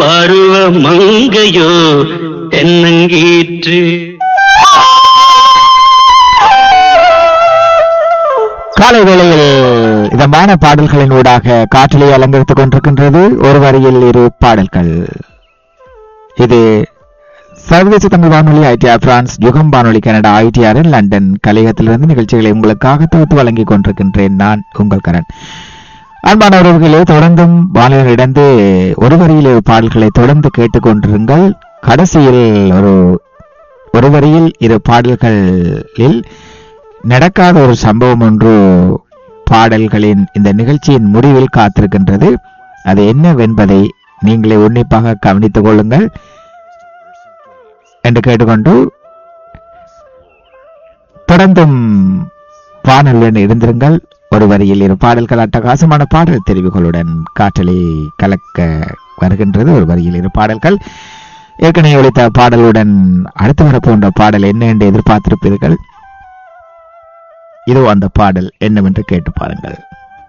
பருவ மங்கையோ தென்னங்கீற்று காலை வேளையில் இதமான பாடல்களின் ஊடாக காற்றிலே அலங்கரித்துக் கொண்டிருக்கின்றது ஒரு வரியில் இரு பாடல்கள் இது சர்வதேச தமிழ் வானொலி ஐடிஆர் பிரான்ஸ் யுகம் வானொலி கனடா ஐடிஆர் லண்டன் கலையகத்திலிருந்து நிகழ்ச்சிகளை உங்களுக்காக தொகுத்து வழங்கிக் கொண்டிருக்கின்றேன் நான் உங்கள் கரண் அன்பான உறவுகளே தொடர்ந்தும் வானொலியிடந்து ஒரு வரியில் இரு பாடல்களை தொடர்ந்து கேட்டுக்கொண்டிருங்கள் கடைசியில் ஒரு ஒரு வரியில் இரு பாடல்களில் நடக்காத ஒரு சம்பவம் ஒன்று பாடல்களின் இந்த நிகழ்ச்சியின் முடிவில் காத்திருக்கின்றது அது என்னவென்பதை நீங்களே உன்னிப்பாக கவனித்துக் கொள்ளுங்கள் என்று கேட்டுக்கொண்டு தொடர்ந்தும் பாடலுடன் இருந்திருங்கள் ஒரு வரியில் இரு பாடல்கள் அட்டகாசமான பாடல் தெரிவுகளுடன் காற்றலை கலக்க வருகின்றது ஒரு வரியில் இரு பாடல்கள் ஏற்கனவே ஒழித்த பாடலுடன் அடுத்து வரப்போன்ற பாடல் என்ன என்று எதிர்பார்த்திருப்பீர்கள் இதோ அந்த பாடல் என்னவென்று கேட்டு பாருங்கள்